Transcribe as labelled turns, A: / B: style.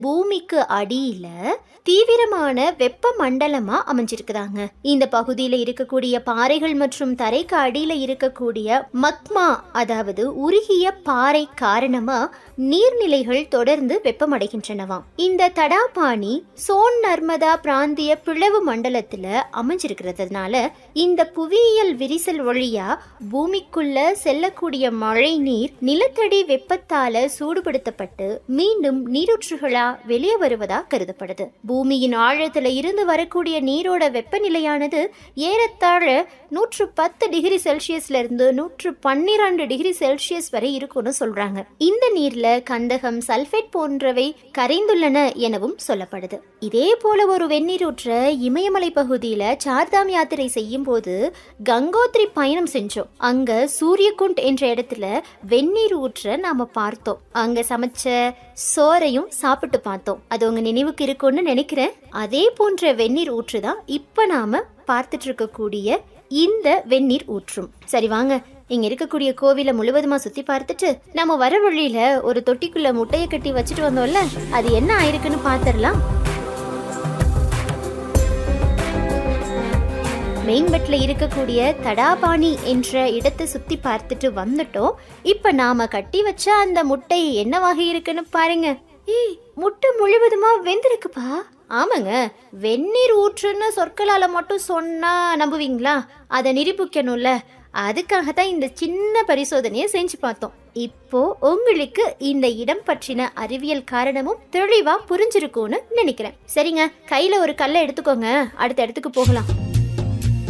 A: பூமிக்கு அடியில தீவிரமான வெப்ப மண்டலமா அமைஞ்சிருக்குதாங்க இந்த பகுதியில இருக்கக்கூடிய பாறைகள் மற்றும் தரைக்கு அடியில இருக்கக்கூடிய மக்மா அதாவது உருகிய பாறை காரணமா நீர்நிலைகள் தொடர்ந்து வெப்பமடைகின்றனவாம் இந்த தடாபாணி சோன் நர்மதா பிராந்திய பிளவு மண்டலத்துல அமைஞ்சிருக்கிறதுனால இந்த புவியியல் விரிசல் வழியா பூமிக்குள்ள செல்லக்கூடிய மழை நீர் நிலத்தடி வெப்பத்தால சூடுபடுத்தப்பட்டு மீண்டும் நீரூற்றுகளா வெளியே வருவதா கருதப்படுது பூமியின் ஆழத்துல இருந்து வரக்கூடிய நீரோட வெப்பநிலையானது ஏறத்தாழ நூற்று பத்து டிகிரி செல்சியஸ்ல இருந்து நூற்று பன்னிரண்டு டிகிரி செல்சியஸ் வரை இருக்கும்னு சொல்றாங்க இந்த நீர்ல கந்தகம் சல்பேட் போன்றவை கரைந்துள்ளன எனவும் சொல்லப்படுது இதே போல ஒரு வெந்நீர் ஊற்ற இமயமலை பகுதியில சார்தாம் யாத்திரை செய்யும் போது கங்கோத்ரி பயணம் செஞ்சோம் அங்க சூரியகுண்ட் என்ற இடத்துல வெந்நீர் ஊற்ற நாம பார்த்தோம் அங்க சமைச்ச சோறையும் சாப்பிட்டு பார்த்தோம் அது உங்க நினைவுக்கு இருக்கும்னு நினைக்கிறேன் அதே போன்ற வெந்நீர் ஊற்று தான் இப்ப நாம பார்த்துட்டு இருக்கக்கூடிய இந்த வெந்நீர் ஊற்றும் சரி வாங்க இங்க இருக்கக்கூடிய கோவிலை முழுவதுமா சுத்தி பார்த்துட்டு நம்ம வர வழியில ஒரு தொட்டிக்குள்ள முட்டையை கட்டி வச்சுட்டு வந்தோம்ல அது என்ன ஆயிருக்குன்னு பாத்திரலாம் மெயின்பட்ல இருக்கக்கூடிய தடாபாணி என்ற இடத்தை சுத்தி பார்த்துட்டு வந்துட்டோம் இப்ப நாம கட்டி வச்ச அந்த முட்டை என்னவாக இருக்குன்னு பாருங்க ஏய் முட்டை முழுவதுமா வெந்திருக்குப்பா ஆமாங்க வெந்நீர் ஊற்றுன்னு சொற்களால மட்டும் சொன்னா நம்புவீங்களா அதை நிரூபிக்கணும்ல அதுக்காக தான் இந்த சின்ன பரிசோதனையை செஞ்சு பார்த்தோம் இப்போ உங்களுக்கு இந்த இடம் பற்றின அறிவியல் காரணமும் தெளிவா புரிஞ்சிருக்கும்னு நினைக்கிறேன் சரிங்க கையில ஒரு கல்லை எடுத்துக்கோங்க அடுத்த இடத்துக்கு போகலாம்